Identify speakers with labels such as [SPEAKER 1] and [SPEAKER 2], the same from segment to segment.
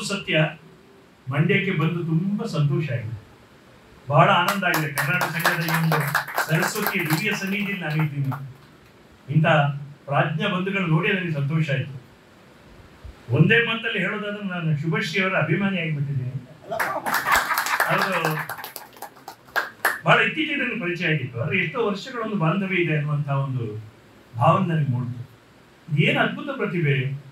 [SPEAKER 1] ಸತ್ಯ ಮಂಡ್ಯಕ್ಕೆ ಬಂದು ತುಂಬಾ ಸಂತೋಷ ಆಗಿದೆ ಬಹಳ ಆನಂದ ಆಗಿದೆ ಕರ್ನಾಟಕ ಸಂಘದ ಈ ಒಂದು ಸರಸ್ವತಿಯ ದಿವ್ಯ ಸನ್ನಿಧಿಯಲ್ಲಿ ನಾನಿದ್ದೀನಿ ಇಂಥ ಪ್ರಾಜ್ಞ ಬಂಧುಗಳು ನೋಡಿ ನನಗೆ ಸಂತೋಷ ಆಯಿತು ಒಂದೇ ಮಾತಲ್ಲಿ ಹೇಳೋದಾದ್ರೆ ನಾನು ಶುಭಶ್ರೀ ಅವರ ಅಭಿಮಾನಿ ಆಗಿಬಿಟ್ಟಿದ್ದೀನಿ ಅದು ಬಹಳ ಇತ್ತೀಚೆಗೆ ನನಗೆ ಪರಿಚಯ ಆಗಿತ್ತು ಆದ್ರೆ ಎಷ್ಟೋ ವರ್ಷಗಳ ಒಂದು ಬಾಂಧವ್ಯ ಇದೆ ಅನ್ನುವಂತಹ ಒಂದು ಭಾವನೆ ನನಗೆ ಮೂಡಿತು ಏನು ಅದ್ಭುತ ಪ್ರತಿಭೆ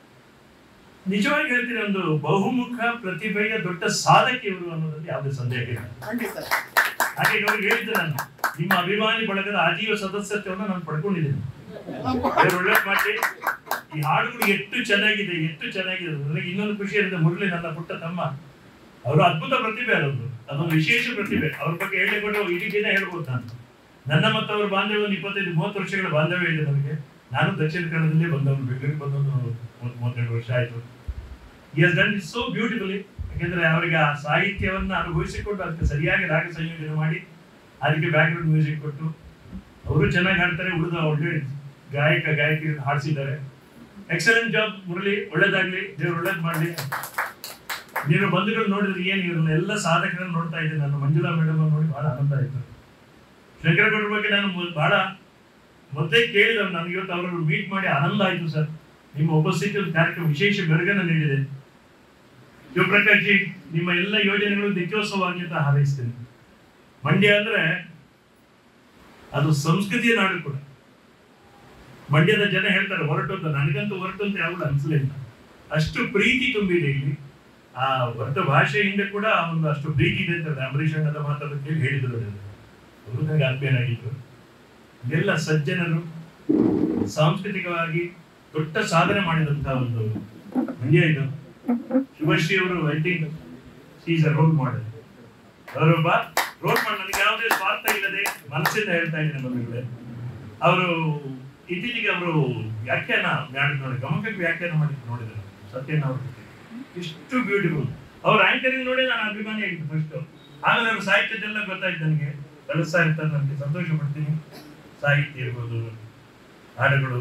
[SPEAKER 1] ನಿಜವಾಗಿ ಹೇಳ್ತೀನಿ ಒಂದು ಬಹುಮುಖ ಪ್ರತಿಭೆಯ ದೊಡ್ಡ ಸಾಧಕಿ ಇವರು ಅನ್ನೋದ್ರಲ್ಲಿ ಯಾವುದೇ ಸಂದೇಹ ಇಲ್ಲ
[SPEAKER 2] ಖಂಡಿತ
[SPEAKER 1] ಹಾಗೆ ಅವ್ರಿಗೆ ಹೇಳಿದ್ದೆ ನಾನು ನಿಮ್ಮ ಅಭಿಮಾನಿ ಬಳಗದ ಆಜೀವ ಸದಸ್ಯತ್ವವನ್ನು ನಾನು ಪಡ್ಕೊಂಡಿದ್ದೀನಿ ದೇವ್ರು ಒಳ್ಳೇದ್ ಮಾಡಿ ಈ ಹಾಡುಗಳು ಎಷ್ಟು ಚೆನ್ನಾಗಿದೆ ಎಷ್ಟು ಚೆನ್ನಾಗಿದೆ ನನಗೆ ಇನ್ನೊಂದು ಖುಷಿ ಇರುತ್ತೆ ಮುರಳಿ ನನ್ನ ಪುಟ್ಟ ತಮ್ಮ ಅವರು ಅದ್ಭುತ ಪ್ರತಿಭೆ ಅದೊಂದು ಅದೊಂದು ವಿಶೇಷ ಪ್ರತಿಭೆ ಅವ್ರ ಬಗ್ಗೆ ಹೇಳಿಕೊಂಡು ಇಡೀ ದಿನ ಹೇಳ್ಬೋದು ನಾನು ನನ್ನ ಮತ್ತು ಅವ್ರ ಬಾಂಧವ್ಯ ಒಂದು ಇಪ್ಪತ್ತೈದು ಮೂವತ್ತು ವರ್ಷಗಳ ಬಾಂಧವ್ಯ ಇದೆ ನನಗೆ ನಾನು ದಕ್ಷಿಣ ಕನ್ನಡದಲ್ಲೇ ಬಂದವನು ಬೆಂಗಳೂರಿಗೆ ಬಂದವನು ಮೂವತ್ತ್- ಮೂವತ್ತೆರಡು ವರ್ಷ ಆಯ್ತು ಈ has done it so beautifully ಯಾಕೆಂದ್ರೆ ಅವರಿಗೆ ಆ ಸಾಹಿತ್ಯವನ್ನ ಅನುಭವಿಸಿಕೊಂಡು ಅದಕ್ಕೆ ಸರಿಯಾಗಿ ರಾಗ ಸಂಯೋಜನೆ ಮಾಡಿ ಅದಕ್ಕೆ ಬ್ಯಾಕ್ಗ್ರೌಂಡ್ ಮ್ಯೂಸಿಕ್ ಕೊಟ್ಟು ಅವರು ಚೆನ್ನಾಗಿ ಹಾಡ್ತಾರೆ ಉಳಿದ ಒಳ್ಳೆ ಗಾಯಕ ಗಾಯಕಿ ಹಾಡಿಸಿದ್ದಾರೆ ಎಕ್ಸಲೆಂಟ್ ಜಾಬ್ ಮುರಳಿ ಒಳ್ಳೇದಾಗ್ಲಿ ದೇವ್ರು ಒಳ್ಳೇದ್ ಮಾಡ್ಲಿ ನೀನು ಬಂಧುಗಳು ನೋಡಿದ್ರೆ ಏನು ಇವ್ರನ್ನ ಎಲ್ಲ ಸಾಧಕರನ್ನ ನೋಡ್ತಾ ಇದ್ದೆ ನಾನು ಮಂಜುಳಾ ಮೇಡಮ್ ನೋಡಿ ಬಹಳ ಆನಂದ ಆಯ್ತು ಶಂಕರಗೌಡರ ಬಗ್ಗೆ ನಾನು ಮೊ- ಬಹಳ ಮೊದಲೇ ಕೇಳಿದವ್ ನನಗೆ ಇವತ್ತು ಅವರನ್ನು ಮೀಟ್ ಮಾಡಿ ಆನಂದ ಆಯ್ತು ಸರ್ ನಿಮ್ಮ ಉಪಸ್ಥಿತಿ ಒಂದು ಕಾರ್ಯಕ್ರಮ ವಿಶೇಷ ಬೆರಗನ್ನು ನೀಡಿದೆ ಶಿವಪ್ರಕಾಶ್ ಜಿ ನಿಮ್ಮ ಎಲ್ಲ ಯೋಜನೆಗಳು ನಿತ್ಯೋತ್ಸವವಾಗಿ ಅಂತ ಹಾರೈಸ್ತೇನೆ ಮಂಡ್ಯ ಅಂದ್ರೆ ಅದು ಸಂಸ್ಕೃತಿಯ ನಾಡು ಕೂಡ ಮಂಡ್ಯದ ಜನ ಹೇಳ್ತಾರೆ ಹೊರಟು ಅಂತ ನನಗಂತೂ ಹೊರಟು ಅಂತ ಯಾವಾಗ ಅನ್ಸಲಿಲ್ಲ ಅಷ್ಟು ಪ್ರೀತಿ ತುಂಬಿದೆ ಇಲ್ಲಿ ಆ ಹೊರಟ ಭಾಷೆ ಹಿಂದೆ ಕೂಡ ಒಂದು ಅಷ್ಟು ಪ್ರೀತಿ ಇದೆ ಅಂತ ಅಂಬರೀಷ್ ಅಣ್ಣದ ಮಾತನ್ನು ಕೇಳಿ ಹೇಳಿದ್ರು ಅದನ್ನ. ಅವರು ನನಗೆ ಆತ್ಮೀಯರಾಗಿದ್ರು ಎಲ್ಲ ಸಜ್ಜನರು ಸಾಂಸ್ಕೃತಿಕವಾಗಿ ದೊಡ್ಡ ಸಾಧನೆ ಮಾಡಿದಂತಹ ಒಂದು ಮಂಡ್ಯ ಇದು ಶುಭಶ್ರೀ ಅವರು I think is a role model ಅವರೊಬ್ಬ ರೋಲ್ ಮಾಡೆಲ್ ನನಗೆ ಯಾವುದೇ ಸ್ವಾರ್ಥ ಇಲ್ಲದೆ ಮನಸ್ಸಿಂದ ಹೇಳ್ತಾ ಇದ್ದೀನಿ ಬಂಧುಗಳೇ ಅವರು ಇತ್ತೀಚೆಗೆ ಅವರು ವ್ಯಾಖ್ಯಾನ ಮಾಡಿ ನೋಡಿ ಗಮಕಕ್ಕೆ ವ್ಯಾಖ್ಯಾನ ಮಾಡಿ ನೋಡಿದ್ರು ಸತ್ಯನ ಅವರು ಇಷ್ಟು ಬ್ಯೂಟಿಫುಲ್ ಅವ್ರ ಆಂಕರಿಂಗ್ ನೋಡಿ ನಾನು ಅಭಿಮಾನಿ ಆಗಿದ್ದು ಫಸ್ಟ್ ಆಮೇಲೆ ಅವ್ರ ಸಾಹಿತ್ಯದೆಲ್ಲ ಗೊತ್ತಾಯ್ತು ನನಗೆ ಕಳಿಸ್ತಾ ಇರ್ತಾರೆ ನನಗೆ ಸಂತೋಷ ಪಡ್ತೀನಿ ಸಾಹಿತ್ಯ ಇರ್ಬೋದು ಹಾಡುಗಳು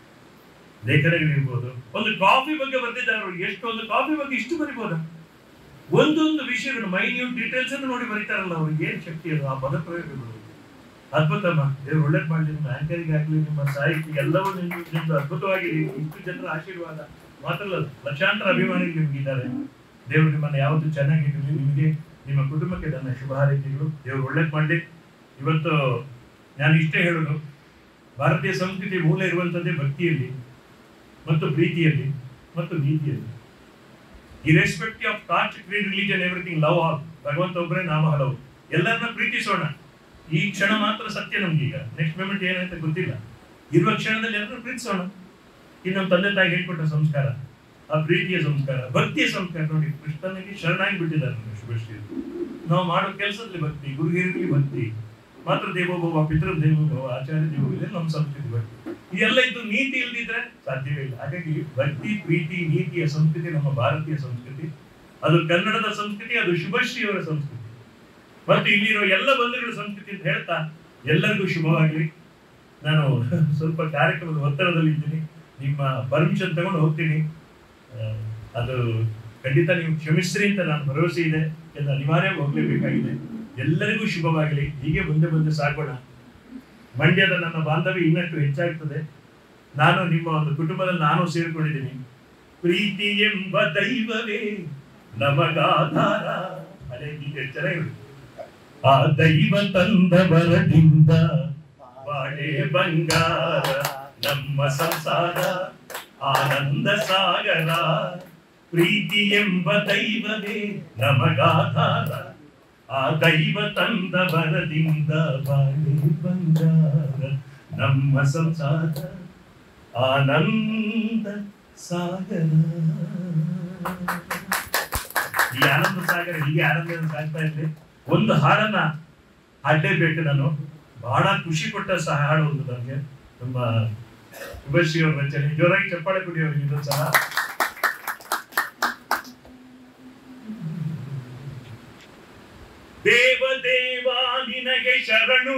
[SPEAKER 1] ಲೇಖನಗಳಿರ್ಬೋದು ಒಂದು ಕಾಫಿ ಬಗ್ಗೆ ಬರ್ತಿದ್ದಾರೆ ಅವರು ಎಷ್ಟು ಒಂದು ಕಾಫಿ ಬಗ್ಗೆ ಇಷ್ಟು ಬರಿಬೋದ ಒಂದೊಂದು ವಿಷಯಗಳು ಮೈನ್ಯೂಟ್ ಡೀಟೇಲ್ಸ್ ಅನ್ನು ನೋಡಿ ಬರೀತಾರಲ್ಲ ಅವ್ರಿಗೆ ಏನ್ ಶಕ್ತಿ ಅದು ಆ ಪದ ಪ್ರಯೋಗಗಳು ಅದ್ಭುತಮ್ಮ ದೇವ್ರು ಒಳ್ಳೇದ್ ಮಾಡಲಿ ನಿಮ್ಮ ಆಂಕರಿಂಗ್ ಆಗ್ಲಿ ನಿಮ್ಮ ಸಾಹಿತ್ಯ ಎಲ್ಲವೂ ನಿಮ್ದು ನಿಮ್ದು ಅದ್ಭುತವಾಗಿ ಇಷ್ಟು ಜನರ ಆಶೀರ್ವಾದ ಮಾತ್ರ ಅಲ್ಲ ಲಕ್ಷಾಂತರ ಅಭಿಮಾನಿಗಳು ನಿಮ್ಗಿದ್ದಾರೆ ದೇವ್ರು ನಿಮ್ಮನ್ನ ಯಾವತ್ತೂ ಚೆನ್ನಾಗಿರಲಿ ನಿಮಗೆ ನಿಮ್ಮ ಕುಟುಂಬಕ್ಕೆ ನನ್ನ ಶುಭ ಹಾರೈಕೆಗಳು ದೇವ್ರು ಒಳ್ಳೇದ್ ಮಾಡಲಿ ಇವತ್ತು ನಾನು ಇಷ್ಟೇ ಹೇಳೋದು ಭಾರತೀಯ ಸಂಸ್ಕೃತಿ ಮೂಲ ಇರುವಂತದ್ದೇ ಭಕ್ತಿಯಲ್ಲಿ ಮತ್ತು ಪ್ರೀತಿಯಲ್ಲಿ ಮತ್ತು ನೀತಿಯಲ್ಲಿ irrespective of caste creed religion everything love all ಭಗವಂತ ಒಬ್ಬರೇ ನಾಮ ಹಲವು ಎಲ್ಲರನ್ನ ಪ್ರೀತಿಸೋಣ ಈ ಕ್ಷಣ ಮಾತ್ರ ಸತ್ಯ ನಮ್ಗೀಗ ನೆಕ್ಸ್ಟ್ ಮೂಮೆಂಟ್ ಏನಂತ ಗೊತ್ತಿಲ್ಲ ಇರುವ ಕ್ಷಣದಲ್ಲಿ ಎಲ್ಲರೂ ಪ್ರೀತಿಸೋಣ ಇದು ನಮ್ಮ ತಂದೆ ತಾಯಿ ಹೇಳ್ಕೊಟ್ಟ ಸಂಸ್ಕಾರ ಆ ಪ್ರೀತಿಯ ಸಂಸ್ಕಾರ ಭಕ್ತಿಯ ಸಂಸ್ಕಾರ ನೋಡಿ ಕೃಷ್ಣನಿಗೆ ಶರಣಾಗಿ ಬಿಟ್ಟಿದ್ದಾರೆ ನಮ್ಮ ಶುಭಶ್ರೀ ನಾವು ಮಾಡೋ ಕೆಲಸದಲ್ಲಿ ಭಕ್ತಿ ಗುರು ಹಿರಿಯರಿಗೆ ಭಕ್ತಿ ಮಾತ್ರ ದೇವೋಭವ ಪಿತೃ ದೇವೋಭವ ಆಚಾರ್ಯ ದೇವೋಭವ ಇದೆ ನಮ್ಮ ಸಂಸ್ಕೃತಿ ಭಕ್ತಿ ಇದೆಲ್ಲ ಇದು ನೀತಿ ಇಲ್ದಿದ್ರೆ ಸಾಧ್ಯವೇ ಇಲ್ಲ ಹಾಗಾಗಿ ಭಕ್ತಿ ಪ್ರೀತಿ ನೀತಿಯ ಸಂಸ್ಕೃತಿ ನಮ್ಮ ಭಾರತೀಯ ಸಂಸ್ಕೃತಿ ಅದು ಕನ್ನಡದ ಸಂಸ್ಕೃತಿ ಅದು ಶುಭಶ್ರೀಯವರ ಸಂಸ್ಕೃತಿ ಮತ್ತು ಇಲ್ಲಿರೋ ಎಲ್ಲ ಬಂಧುಗಳ ಸಂಸ್ಕೃತಿ ಅಂತ ಹೇಳ್ತಾ ಎಲ್ಲರಿಗೂ ಶುಭವಾಗಲಿ ನಾನು ಸ್ವಲ್ಪ ಕಾರ್ಯಕ್ರಮದ ಒತ್ತಡದಲ್ಲಿ ಇದ್ದೀನಿ ನಿಮ್ಮ ಪರ್ಮಿಷನ್ ತಗೊಂಡು ಹೋಗ್ತೀನಿ ಆ, ಅದು ಖಂಡಿತ ನೀವು ಕ್ಷಮಿಸ್ರಿ ಅಂತ ನಾನು ಭರವಸೆ ಇದೆ ಎಂದು ಅನಿವಾರ್ಯ ಹೋಗ್ಲೇಬೇಕಾಗಿದೆ ಎಲ್ಲರಿಗೂ ಶುಭವಾಗಲಿ ಹೀಗೆ ಮುಂದೆ ಮುಂದೆ ಸಾಗೋಣ ಮಂಡ್ಯದ ನನ್ನ ಬಾಂಧವ್ಯ ಇನ್ನಷ್ಟು ಹೆಚ್ಚಾಗ್ತದೆ ನಾನು ನಿಮ್ಮ ಒಂದು ಕುಟುಂಬದಲ್ಲಿ ನಾನು ಸೇರ್ಕೊಂಡಿದ್ದೀನಿ ಪ್ರೀತಿ ಎಂಬ ದೈವವೇ ನಮಗಾಧಾರ ಹಳೆ ಗೀತೆ ಚೆನ್ನಾಗಿರುತ್ತೆ ಆ ದೈವ ತಂದ ಬರದಿಂದ ಬಾಳೆ ಬಂಗಾರ ನಮ್ಮ ಸಂಸಾರ ಆನಂದ ಸಾಗರ ಪ್ರೀತಿ ಎಂಬ ದೈವವೇ ನಮಗಾಧಾರ ಆ ದೈವ ತಂದ ಬರದಿಂದ ಬಾಳೆ ಬಂಗಾರ ನಮ್ಮ ಸಂಸಾರ ಆನಂದ ಸಾಗರ ಈ ಆನಂದ ಸಾಗರ ಹೀಗೆ ಆನಂದ ಸಾಗ್ತಾ ಇದ್ರೆ ಒಂದು ಹಾಡನ್ನ ಹಾಡಲೇಬೇಕು ನಾನು ಬಹಳ ಖುಷಿ ಕೊಟ್ಟ ಸಹ ಹಾಡು ಒಂದು ನನಗೆ ತುಂಬಾ ಶುಭಶ್ರೀ ಅವ್ರ ರಚನೆ ಜೋರಾಗಿ ಚಪ್ಪಾಳೆ ಕೊಡಿ ಅವ್ರಿಗೆ ಇದು ಸಹ ದೇವ ದೇವ ನಿನಗೆ ಶರಣು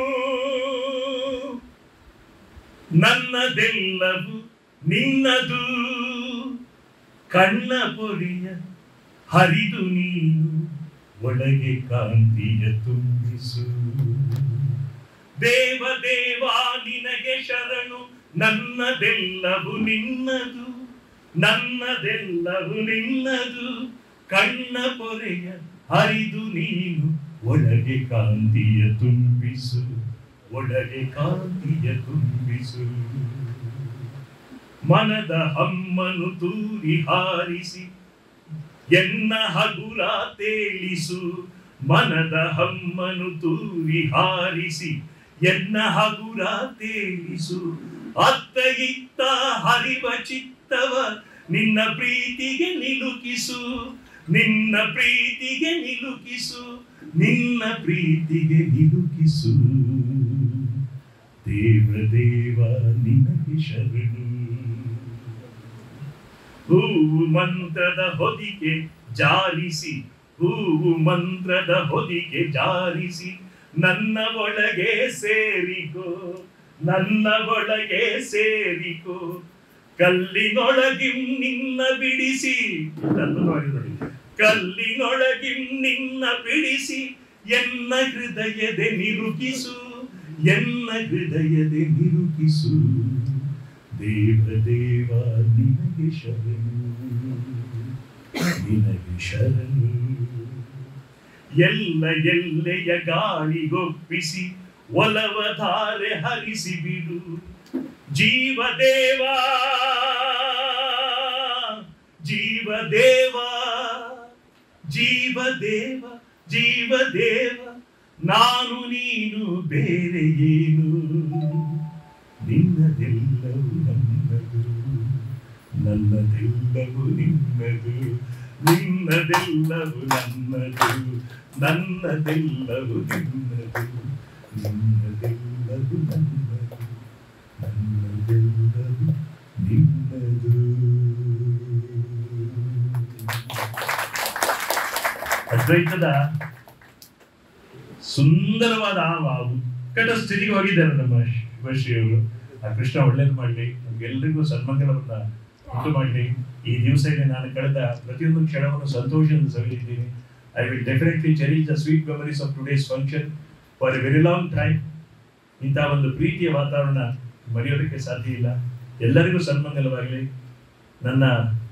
[SPEAKER 1] ನನ್ನದೆಲ್ಲವು ನಿನ್ನದು ಕಣ್ಣ ಪೊರಿಯ ಹರಿದು ನೀನು ಒಳಗೆ ಕಾಂತಿಯ ತುಂಬಿಸು ದೇವ ದೇವ ನಿನಗೆ ಶರಣು ನನ್ನದೆಲ್ಲವು ನಿನ್ನದು ನನ್ನದೆಲ್ಲವು ನಿನ್ನದು ಕಣ್ಣ ಪೊರೆಯ ಹರಿದು ನೀನು ಒಳಗೆ ಕಾಂತಿಯ ತುಂಬಿಸು ಒಳಗೆ ಕಾಂತಿಯ ತುಂಬಿಸು ಮನದ ಹಮ್ಮನು ತೂರಿ ಹಾರಿಸಿ ಎನ್ನ ಹಗುರ ತೇಲಿಸು ಮನದ ಹಮ್ಮನು ತೂರಿ ಹಾರಿಸಿ ಎನ್ನ ಹಗುರ ತೇಲಿಸು ಅತ್ತ ಇತ್ತ ಹರಿವ ಚಿತ್ತವ ನಿನ್ನ ಪ್ರೀತಿಗೆ ನಿಲುಕಿಸು ನಿನ್ನ ಪ್ರೀತಿಗೆ ನಿಲುಕಿಸು ನಿನ್ನ ಪ್ರೀತಿಗೆ ನಿಲುಕಿಸು ದೇವ ದೇವ ನಿನಗೆ ಶರಣು ಹೂವು ಮಂತ್ರದ ಹೊದಿಕೆ ಜಾರಿಸಿ ಹೂವು ಮಂತ್ರದ ಹೊದಿಕೆ ಜಾರಿಸಿ ನನ್ನ ಒಳಗೆ ಸೇರಿಕೋ ನನ್ನ ಒಳಗೆ ಸೇರಿಕೋ ಕಲ್ಲಿನೊಳಗಿಂ ನಿನ್ನ ಬಿಡಿಸಿ ಅದ್ಭುತವಾಗಿದೆ ನೋಡಿ. ಕಲ್ಲಿನೊಳಗಿಂ ನಿನ್ನ ಬಿಡಿಸಿ ಎನ್ನ ಹೃದಯದೆ ನಿರುಗಿಸು ಎನ್ನ ಹೃದಯದೆ ನಿರುಗಿಸು ದೇವ ದೇವ ನಿನಗೆ ಶರಣು ನಿನಗೆ ಶರಣು ಎಲ್ಲ ಎಲ್ಲೆಯ ಗಾಳಿಗೊಪ್ಪಿಸಿ ಒಲವ ಧಾರೆ ಹರಿಸಿ ಬಿಡು ಜೀವ ದೇವ ಜೀವ ದೇವ ಜೀವ ದೇವ ಜೀವ ದೇವ ನಾನು ನೀನು ಬೇರೆ ಏನು ನಿನ್ನದೆಲ್ಲವೂ ನನ್ನದು ನನ್ನದೆಲ್ಲವೂ ನಿನ್ನದು ನಿನ್ನದೆಲ್ಲವೂ ನನ್ನದು ನನ್ನದೆಲ್ಲವೂ ನಿನ್ನದು ನಿನ್ನದೆಲ್ಲವೂ ನನ್ನದು ನನ್ನದೆಲ್ಲವೂ ನಿನ್ನದು ಅದ್ವೈತದ ಸುಂದರವಾದ ಆ ಉತ್ಕಟ ಸ್ಥಿತಿಗೆ ಹೋಗಿದ್ದಾರೆ ನಮ್ಮ ಶಿವಶ್ರೀಯವರು ಆ ಕೃಷ್ಣ ಒಳ್ಳೇದು ಮಾಡಲಿ ನಮ್ಗೆಲ್ಲರಿಗೂ ಸನ್ಮಂಗಲವನ್ನ ಉಂಟು ಮಾಡಲಿ ಈ ದಿವಸ ನಾನು ಕಳೆದ ಪ್ರತಿಯೊಂದು ಕ್ಷಣವನ್ನು ಸಂತೋಷದಿಂದ ಸವಿಲಿದ್ದೀನಿ I will definitely cherish the sweet memories of today's function for a very long time ಇಂತಹ ಒಂದು ಪ್ರೀತಿಯ ವಾತಾವರಣ ಮರೆಯೋದಕ್ಕೆ ಸಾಧ್ಯ ಇಲ್ಲ ಎಲ್ಲರಿಗೂ ಸನ್ಮಂಗಲವಾಗಲಿ ನನ್ನ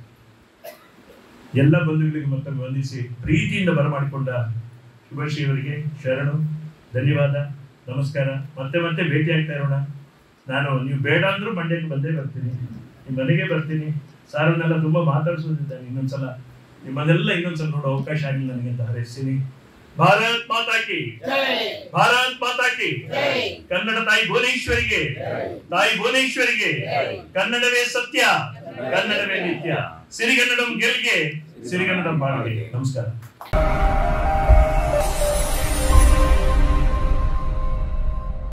[SPEAKER 1] ಎಲ್ಲ ಬಂಧುಗಳಿಗೆ ಮತ್ತೊಮ್ಮೆ ವಂದಿಸಿ ಪ್ರೀತಿಯಿಂದ ಬರಮಾಡಿಕೊಂಡ ಶುಭಶ್ರೀ ಅವರಿಗೆ ಶರಣು ಧನ್ಯವಾದ ನಮಸ್ಕಾರ ಮತ್ತೆ ಮತ್ತೆ ಭೇಟಿ ಆಗ್ತಾ ಇರೋಣ ನಾನು ನೀವು ಬೇಡ ಅಂದ್ರೂ ಮಂಡ್ಯಕ್ಕೆ ಬಂದೇ ಬರ್ತೀನಿ ನಿಮ್ಮ ಮನೆಗೆ ಬರ್ತೀನಿ ಸಾರನ್ನೆಲ್ಲ ತುಂಬಾ ಮಾತಾಡಿಸೋದಿದ್ದಾನೆ ಇನ್ನೊಂದ್ಸಲ ನಿಮ್ಮನ್ನೆಲ್ಲ ಇನ್ನೊಂದ್ಸಲ ನೋಡೋ ಅವಕಾಶ ಆಗಿಲ್ಲ ನನಗೆ ಅಂತ ಹಾರೈಸ್ತೀನಿ ಭಾರತ್ ಮಾತಾ ಕಿ ಭಾರತ್ ಮಾತಾ ಕಿ ಕನ್ನಡ ತಾಯಿ ಭುವನೇಶ್ವರಿಗೆ ತಾಯಿ ಭುವನೇಶ್ವರಿಗೆ ಕನ್ನಡವೇ ಸತ್ಯ ಕನ್ನಡವೇ ನಿತ್ಯ ಸಿರಿಗನ್ನಡಂ ಗೆಲ್ಗೆ ಸಿರಿಗನ್ನಡಂ ಬಾಳ್ಗೆ ನಮಸ್ಕಾರ